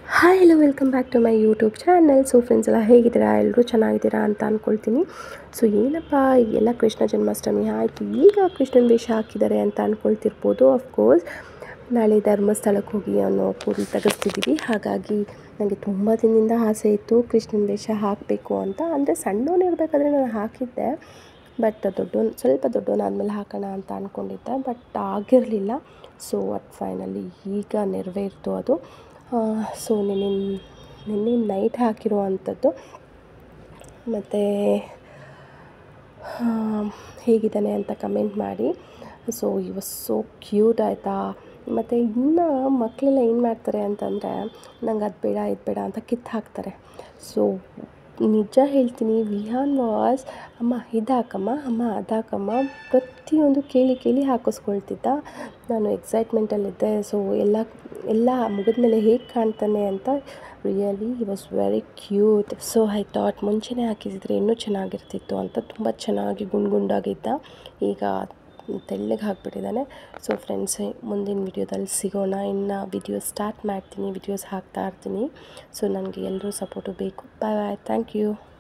hi hello welcome back to my YouTube channel so friends ಎಲ್ಲ ಹೇಗಿದ್ದೀರಾ ಎಲ್ಲರೂ ಚೆನ್ನಾಗಿದ್ದೀರಾ ಅಂತ ಅಂದ್ಕೊಳ್ತೀನಿ ಸೊ ಏನಪ್ಪ ಎಲ್ಲ ಕೃಷ್ಣ ಜನ್ಮಾಷ್ಟಮಿ ಆಯಿತು ಈಗ ಕೃಷ್ಣನ ವೇಷ ಹಾಕಿದ್ದಾರೆ ಅಂತ ಅಂದ್ಕೊಳ್ತಿರ್ಬೋದು ಅಫ್ಕೋರ್ಸ್ ನಾಳೆ ಧರ್ಮಸ್ಥಳಕ್ಕೆ ಹೋಗಿ ಅನ್ನೋ ಕೂದಲು ತೆಗೆಸ್ತಿದ್ದೀವಿ ಹಾಗಾಗಿ ನನಗೆ ತುಂಬ ದಿನದಿಂದ ಆಸೆ ಇತ್ತು ಕೃಷ್ಣನ ವೇಷ ಹಾಕಬೇಕು ಅಂತ ಅಂದರೆ ಸಣ್ಣವನಿರ್ಬೇಕಾದ್ರೆ ನಾನು ಹಾಕಿದ್ದೆ ಬಟ್ ದೊಡ್ಡವನು ಸ್ವಲ್ಪ ದೊಡ್ಡವನಾದ್ಮೇಲೆ ಹಾಕೋಣ ಅಂತ ಅಂದ್ಕೊಂಡಿದ್ದೆ ಬಟ್ ಆಗಿರಲಿಲ್ಲ ಸೊ ಅದು ಫೈನಲಿ ಈಗ ನೆರವೇರಿತು ಅದು ಸೊ ನಿನ್ನೆ ನಿನ್ನೆ ನೈಟ್ ಹಾಕಿರೋ ಅಂಥದ್ದು ಮತ್ತು ಹೇಗಿದ್ದಾನೆ ಅಂತ ಕಮೆಂಟ್ ಮಾಡಿ ಸೊ ಈ ವಾಸ್ ಸೋ ಕ್ಯೂಟ್ ಆಯಿತಾ ಮತ್ತು ಇನ್ನು ಮಕ್ಕಳೆಲ್ಲ ಏನು ಮಾಡ್ತಾರೆ ಅಂತಂದರೆ ನಂಗೆ ಅದು ಬೇಡ ಇದು ಬೇಡ ಅಂತ ಕಿತ್ತು ಹಾಕ್ತಾರೆ ಸೊ ನಿಜ ಹೇಳ್ತೀನಿ ವಿಹಾನ್ ವಾಸ್ ಅಮ್ಮ ಇದು ಹಾಕಮ್ಮ ಅಮ್ಮ ಅದು ಹಾಕಮ್ಮ ಪ್ರತಿಯೊಂದು ಕೇಳಿ ಕೇಳಿ ಹಾಕಿಸ್ಕೊಳ್ತಿದ್ದ ನಾನು ಎಕ್ಸೈಟ್ಮೆಂಟಲ್ಲಿದ್ದೆ ಸೊ ಎಲ್ಲ ಎಲ್ಲ ಮುಗಿದ್ಮೇಲೆ ಹೇಗೆ ಕಾಣ್ತಾನೆ ಅಂತ really he was very cute so I thought ಮುಂಚೆನೇ ಹಾಕಿಸಿದ್ರೆ ಇನ್ನೂ ಚೆನ್ನಾಗಿರ್ತಿತ್ತು ಅಂತ ತುಂಬ ಚೆನ್ನಾಗಿ ಗುಂಡು ಗುಂಡಾಗಿದ್ದ ಈಗ ತೆಳ್ಳಗೆ ಹಾಕ್ಬಿಟ್ಟಿದ್ದಾನೆ ಸೊ ಫ್ರೆಂಡ್ಸ್ ಮುಂದಿನ ವಿಡಿಯೋದಲ್ಲಿ ಸಿಗೋಣ ಇನ್ನು ವಿಡಿಯೋ ಸ್ಟಾರ್ಟ್ ಮಾಡ್ತೀನಿ ವಿಡಿಯೋಸ್ ಹಾಕ್ತಾ ಇರ್ತೀನಿ ಸೊ ನನಗೆ ಎಲ್ಲರೂ ಸಪೋರ್ಟು ಬೇಕು ಬಾಯ್ ಬಾಯ್ ಥ್ಯಾಂಕ್ ಯು